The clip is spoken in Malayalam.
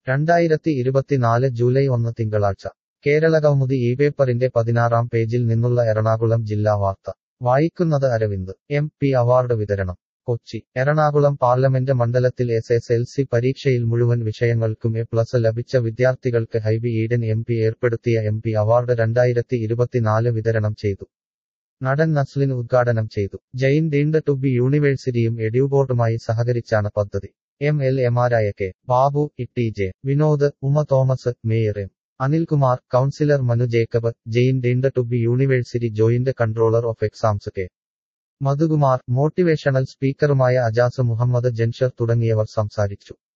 രണ്ടായിരത്തി ഇരുപത്തിനാല് ജൂലൈ ഒന്ന് തിങ്കളാഴ്ച കേരളകൗമുദി ഈ പേപ്പറിന്റെ പതിനാറാം പേജിൽ നിന്നുള്ള എറണാകുളം ജില്ലാ വാർത്ത വായിക്കുന്നത് അരവിന്ദ് എം പി അവാർഡ് വിതരണം കൊച്ചി എറണാകുളം പാർലമെന്റ് മണ്ഡലത്തിൽ എസ് എസ് എൽ സി പരീക്ഷയിൽ മുഴുവൻ വിഷയങ്ങൾക്കും എ പ്ലസ് ലഭിച്ച വിദ്യാർത്ഥികൾക്ക് ഹൈബി ഈഡൻ എം പി ഏർപ്പെടുത്തിയ എം പി അവാർഡ് രണ്ടായിരത്തി ഇരുപത്തിനാല് വിതരണം ചെയ്തു നടൻ നസ്ലിൻ ഉദ്ഘാടനം ചെയ്തു ജെയിൻ ഡീൻഡ് ടു ബി യൂണിവേഴ്സിറ്റിയും എഡ്യൂബോർഡുമായി സഹകരിച്ചാണ് പദ്ധതി എം എൽ എമാരായ K Babu E J Vinod Uma Thomas mayor M Anilkumar councillor Manu Jacob Jain deemed to be university joint controller of exams K Madhukumar motivational സ്പീക്കറുമായ അജാസ് മുഹമ്മദ് ജൻഷർ തുടങ്ങിയവർ സംസാരിച്ചു